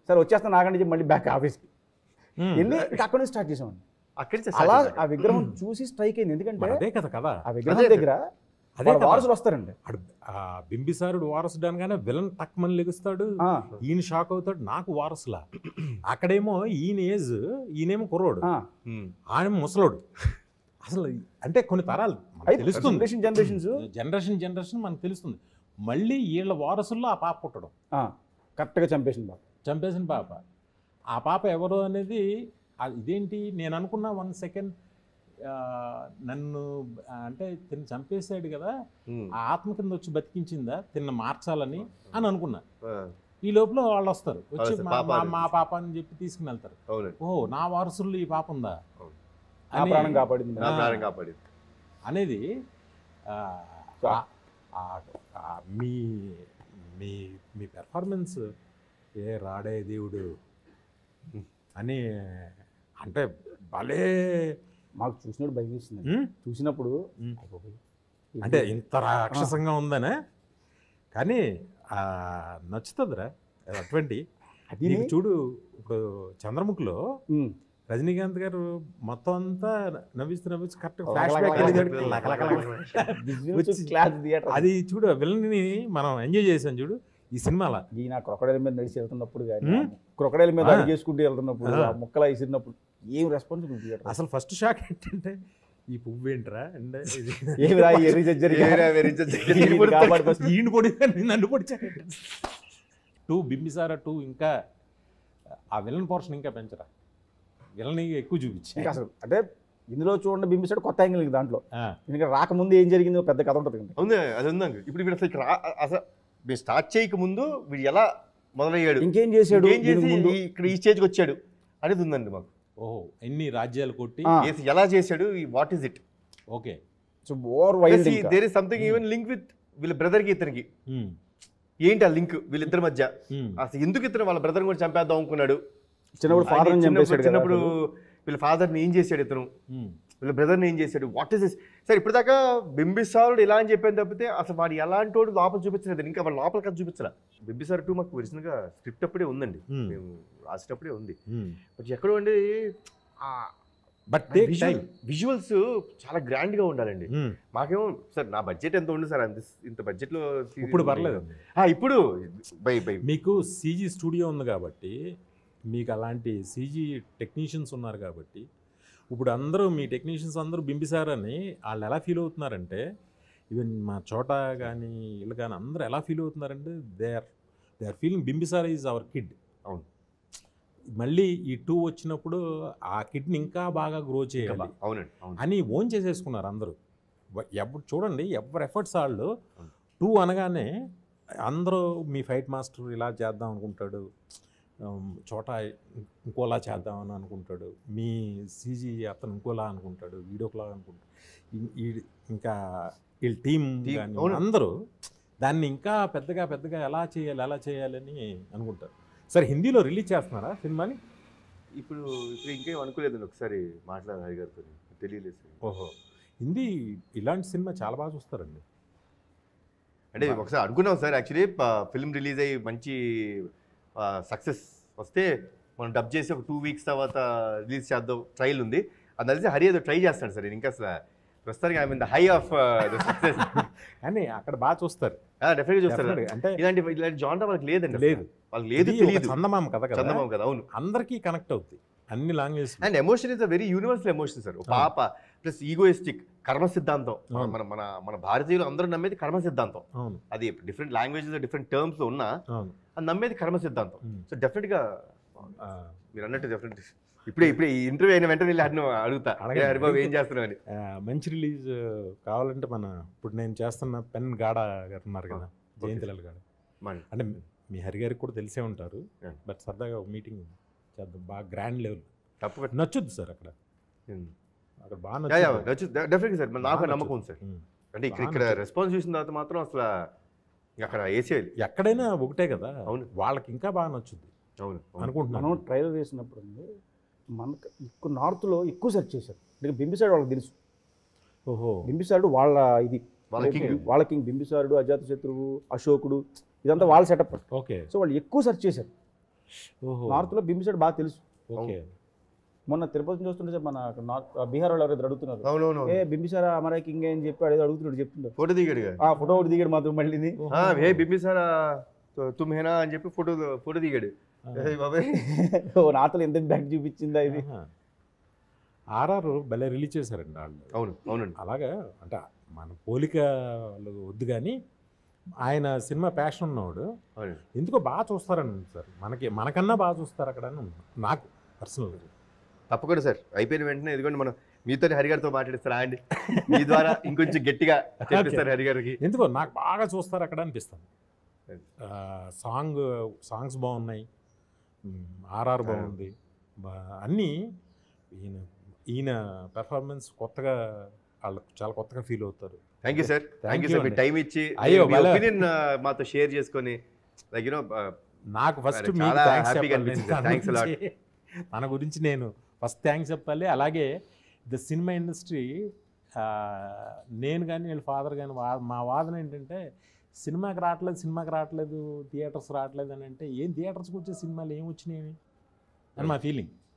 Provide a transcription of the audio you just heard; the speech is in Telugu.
సరే వచ్చేస్తాను నాగండి చెప్పి మళ్ళీ బ్యాక్ ఆఫీస్కి ఉమ్. వెళ్ళి ఇంకా అక్కడ నుంచి స్టార్ట్ చేసామండి అక్కడి నుంచి అలా start ఆ విగ్రహం చూసి స్ట్రైక్ అయింది మరి ఎందుకంటే అదే కదా కదా ఆ విగ్రహం అదే దగ్గర అదే వాళ్ళ కదా. వారసులు వస్తారండి అడు ఆ బింబిసారుడు వారసుడు అనగానే విలన్ టక్మని లెగుస్తాడు ఆ, ఈయన షాక్ అవుతాడు నాకు వారసులా అక్కడేమో ఈయన ఏజ్ ఈయనేమో కుర్రోడు ఆ. ఉమ్. ఆయన ముసలోడు అసలు అంటే కొన్ని తరాలు మనకు అయితే తెలుస్తుంది జనరేషన్ జనరేషన్స్ జనరేషన్ జనరేషన్ మనకు తెలుస్తుంది మళ్ళీ వీళ్ళ వారసుల్లో ఆ పాప పుట్టడం కరెక్ట్గా చంపేసింది బాబు చంపేసిన పాప ఆ పాప ఎవరు అనేది ఆ- ఇదేంటి నేను అనుకున్నా వన్ సెకండ్ నన్ను ఆ, అంటే తిని చంపేశాడు కదా ఉమ్. ఆ ఆత్మ కింద వచ్చి బతికించిందా తిన్న మార్చాలని అని అనుకున్నా ఆ, ఈ లోపల వాళ్ళు వస్తారు వచ్చి వస్తారు, మా- పాప మా- అని. మా పాప అని చెప్పి తీసుకుని వెళ్తారు అవునండి ఓ నా వారసుల్లో ఈ పాప ఉందా అవును. ఆ అని- ప్రాణం కాపాడింది నా ఆ. ప్రాణం కాపాడింది అనేది ఆ, సో- ఆ- ఆ- ఆ మీ మీ మీ పెర్ఫార్మెన్స్ ఏ రాడే దేవుడు అని అంటే భలే మాకు చూసినప్పుడు భయం వేస్తుంది ఉమ్, చూసినప్పుడు ఉమ్. అయిపోయి. అంటే ఇంత రాక్షసంగా ఉందనే కానీ ఆ, నచ్చుతుందిరా అటువంటి అది నీకు చూడు ఇప్పుడు చంద్రముఖిలో ఉమ్. రజనీకాంత్ గారు మొత్తం అంతా నవ్విస్తూ నవ్విస్తూ కరెక్ట్ లక ఫ్లాష్ లక బ్యాక్ లక వెళ్ళేదాడు. లక లక లక లక. Business వచ్చి- class theatre. అది చూడు విలన్ని మనం ఎంజాయ్ చేసాం చూడు ఈ సినిమాలో ఈయన క్రొకడైల్ మీద నడిచి వెళ్తున్నప్పుడు కానీ ఉమ్. క్రొకడైల్ మీద ఆ. అడిగి చేసుకుంటూ వెళ్తున్నప్పుడు ఆ. ఆ ముక్కలా విసిరినప్పుడు ఏం రెస్పాన్స్ థియేటర్ అసలు ఫస్ట్ షాక్ ఏంటంటే ఈ పువ్వు ఏంట్రా అంటే ఇది ఏమి రా ఎర్రి జజ్జరి ఏరా వెరీ జడ్జి. కాపాడు first. ఈయన పొడి నన్ను పొడిచాడు టూ బింబిసారా టూ ఇంకా ఆ విలన్ పోర్షన్ ఇంకా పెంచరా విలన్ ఎక్కువ చూపించి ఇంకా అసలు అంటే ఇందులో చూడండి బింబిస్తాడు కొత్త యాంగిల్ ఇంక దాంట్లో ఆ, ఇంకా రాకముందు ఏం జరిగిందో పెద్ద కథ ఉంటుంది ఇంకా. ఉంది అది ఉందండి ఇప్పుడు వీడు అసలు ఇక్కడ రా- అసలు మీరు స్టార్ట్ చేయక ముందు వీడు ఎలా మొదలయ్యాడు ఇంకేం చేశాడు ఏం దీనికి చేసి ముందు ఈ- ఇక్కడ ఈ స్టేజ్కి వచ్చాడు అనేది ఉందండి మాకు ఓహో ఎన్ని రాజ్యాలు కొట్టి ఆ. ఏసి ఎలా చేశాడు what is it okay so over wild there is something even link with వీళ్ళ బ్రదర్ కి ఇతనికి ఉమ్, ఏంటి ఆ లింక్ వీళ్ళిద్దరి మధ్య ఉమ్, అసలు ఎందుకు ఇతను వాళ్ళ బ్రదర్ కూడా చంపేద్దాం అనుకున్నాడు చిన్నప్పుడు ఫాదర్ ఆయన చంపేశాడు చిన్నప్పుడు కదా చిన్నప్పుడు అసలు. వీళ్ళ ఫాదర్ని ఏం చేశాడు ఇతను ఉమ్, వీళ్ళ బ్రదర్ని ఏం చేశాడు వాట్ ఇస్ దిస్ సరే ఇప్పటిదాకా బింబిసారుడు ఇలా అని చెప్పాను తప్పితే అసలు వాడు ఎలాంటి వాడు లోపల చూపించలేదు ఇంకా వాడు లోపల కథ చూపించరా బింబిసారు టూ మాకు ఒరిజినల్గా స్క్రిప్ట్ అప్పుడే ఉందండి Hmm. మేము రాసేటప్పుడే ఉంది ఉమ్. బట్ ఎక్కడో అండి బట్ టేక్ టైం విజువల్స్ చాలా గ్రాండ్ గా ఉండాలండి మాకేమో సార్ నా బడ్జెట్ ఎంత ఉంది సార్ అంత ఇంత బడ్జెట్ లో series ఇప్పుడు ఉంది. పర్లేదు ఆ, ఇప్పుడు బై బై మీకు సీజీ స్టూడియో ఉంది కాబట్టి మీకు అలాంటి సీజీ టెక్నీషియన్స్ ఉన్నారు కాబట్టి ఇప్పుడు అందరూ మీ టెక్నీషియన్స్ అందరూ బింబిసారని వాళ్ళు ఎలా ఫీల్ అవుతున్నారంటే ఈవెన్ మా చోట కానీ వీళ్ళు కానీ అందరూ ఎలా ఫీల్ అవుతున్నారంటే they are they are feeling Bimbisara is our kid అవును. మళ్ళీ ఈ టూ వచ్చినప్పుడు ఆ కిడ్ని ఇంకా బాగా గ్రో ఇంకా చేయాలి బా- అవునండి అవును అని ఓన్ చేసేసుకున్నారు అందరూ వ- ఎప్పుడు చూడండి ఎవరి ఎఫర్ట్స్ వాళ్ళు అవును. టూ అనగానే అందరూ మీ ఫైట్ మాస్టర్ ఇలా చేద్దాం అనుకుంటాడు ఉమ్, చోట ఇంకోలా చేద్దామని అనుకుంటాడు మీ సీజీ అతను ఇంకోలా అనుకుంటాడు వీడియోలా అనుకుంటాడు ఈ- ఈ- ఇంకా వీళ్ళ టీం Team, కానీ అవును. అందరూ దాన్ని ఇంకా పెద్దగా పెద్దగా ఎలా చేయాలి ఎలా చేయాలని అనుకుంటారు సరే హిందీలో రిలీజ్ చేస్తున్నారా సినిమాని ఇప్పుడు ఇప్పుడు ఇంకేం అనుకోలేదండి ఒకసారి మాట్లాడాలి హరి గారితో తెలియలేదు సార్ ఓహో హిందీ ఇలాంటి సినిమా చాలా బాగా చూస్తారండి అంటే ఒకసారి అనుకున్నాం సార్ యాక్చువల్లీ ఫిల్మ్ రిలీజ్ అయ్యి మంచి సక్సెస్ వస్తే మనం డబ్ చేసి ఒక టూ వీక్స్ తర్వాత రిలీజ్ చేద్దాం ట్రైల్ ఉంది అది తెలిసి హరి ఏదో ట్రై చేస్తాడు సార్ ఇంకా అసలు ప్రస్తుతానికి I mean the high of the success కానీ అక్కడ బాగా చూస్తారు డెఫినెట్గా చూస్తారు Definitely. అంటే ఇలాంటి ఇలాంటి జాంటర్ వాళ్ళకి లేదండి లేదు. అసలు. వాళ్ళకి లేదు ఇది ఒక తెలియదు చందమామ కథ కదా చందమామ కదా అవును అందరికీ కనెక్ట్ అవుతుంది అన్ని language and emotion is a very universal emotion sir అవును. పాప ప్లస్ ఈగోయిస్టిక్ కర్మ సిద్ధాంతం మన- అవును. మన మన మన భారతీయులు అందరూ నమ్మేది కర్మ సిద్ధాంతం అవును అది డిఫరెంట్ లాంగ్వేజెస్ డిఫరెంట్ టర్మ్స్ ఉన్నా అవును అది నమ్మేది కర్మ సిద్ధాంతం ఉమ్. సో డెఫినెట్గా ఆ, మీరు అన్నట్టు డెఫినెట్ ఇప్పుడే ఇప్పుడే ఈ ఇంటర్వ్యూ అయిన వెంటనే వెళ్ళి అడిగిన అడుగుతా అడగండి. "ఏ హరిబాబు ఏం చేస్తున్నావు అని ఆ, మంచి రిలీజ్ కావాలంటే మన ఇప్పుడు నేను చేస్తున్న పెన్ గాడ గారు ఉన్నారు కదా జయంతిలాల్ గారు మన- అంటే మీ హరి గారికి కూడా తెలిసే ఉంటారు Yeah. బట్ సరదాగా ఒక మీటింగ్ చేద్దాం బాగా గ్రాండ్ లెవెల్ తప్పకుండా నచ్చుద్ది సార్ అక్కడ అక్కడ బాగా యా, యా, నచ్చుద్ది నచ్చు- డెఫినెట్గా సార్ నాకు బాగా నమ్మకం ఉంది సార్ ఉమ్. అంటే ఇక్కడ బాగా ఇక్కడ నచ్చుద్ది. రెస్పాన్స్ చూసిన తర్వాత మాత్రం అసలు ఇంక అక్కడ వేసేయాలి ఎక్కడైనా ఒకటే కదా అవును. వాళ్ళకి ఇంకా బాగా నచ్చుద్ది అవును అవును. అనుకుంటున్నాను మనం ట్రైలర్ వేసినప్పుడు అండి మనకు ఎక్కువ నార్త్లో ఎక్కువ సెర్చ్ చేశారు అంటే బింబిసారుడు వాళ్ళకి తెలుసు ఓహో బింబిసారుడు వాళ్ళ ఇది వాళ్ళ king. వాళ్ళ కింగ్ బింబిసారుడు అజాత శత్రువు అశోకుడు ఇదంతా వాళ్ళ సెటప్ ఓకే సో వాళ్ళు ఎక్కువ సెర్చ్ చేశారు ఓహో నార్త్లో బింబిసాడు బాగా తెలుసు ఓకే మొన్న తిరుపతి చూస్తుంటే సార్ మన నార్త్ బీహార్ వాళ్ళు ఎవరైతే అడుగుతున్నారు అవునవును ఏ బింబిసారా అమరా కింగ్ అని చెప్పి అడిగి అడుగుతున్నాడు చెప్తున్నాడు ఫోటో దిగాడుగా ఆ ఫోటో ఒకటి దిగాడు మాత్రం మళ్ళీ ఆ, హే బింబిసారా తుమ్ హేనా అని చెప్పి ఫోటో ఫోటో దిగాడు ఏ బాబాయ్ ఓ నాతలు ఎంత బ్యాక్ చూపించిందా ఇది ఆర్ఆర్ భలే రిలీజ్ చేశారండి వాళ్ళు అవును అవునండి అలాగా అంటే మన పోలిక వాళ్ళు వద్దు కానీ ఆయన సినిమా ప్యాషన్ ఉన్నవాడు అవునండి ఎందుకో బాగా చూస్తారని సార్ మనకి మనకన్నా బాగా చూస్తారు అక్కడ అని ఉంది. నాకు పర్సనల్గా తప్పకుండా సార్ అయిపోయిన వెంటనే ఇదిగోండి మనం మీతో హరిగారితో మాట్లాడిస్తారా అండి మీ ద్వారా ఇంకొంచెం గట్టిగా చెప్పిస్తారు హరిగారికి ఎందుకో నాకు బాగా చూస్తారు అక్కడ అనిపిస్తుంది Yes. సాంగ్ సాంగ్స్ బాగున్నాయి ఆర్ఆర్ బాగుంది బా- అన్నీ ఈయన ఈయన పెర్ఫార్మెన్స్ కొత్తగా వాళ్ళకు చాలా కొత్తగా ఫీల్ అవుతారు thank you sir thank you you sir మీ అండి. టైం ఇచ్చి అయ్యో, మీ భలే. ఒపీనియన్ మాతో షేర్ చేసుకొని లైక్ యూనో నాకు ఫస్ట్ అరే, మీకు చాలా థ్యాంక్స్ happy గా చెప్పాలి అనిపించింది. తన Thanks a lot. గురించి- తన గురించి నేను ఫస్ట్ థ్యాంక్స్ చెప్పాలి అలాగే ద సినిమా ఇండస్ట్రీ నేను కానీ వీళ్ళ ఫాదర్ కానీ వా మా వాదన ఏంటంటే సినిమాకి రావట్లేదు సినిమాకి రావట్లేదు థియేటర్స్ రావట్లేదు అని అంటే ఏం థియేటర్స్కి వచ్చే సినిమాలు ఏం వచ్చినాయి అని మా ఫీలింగ్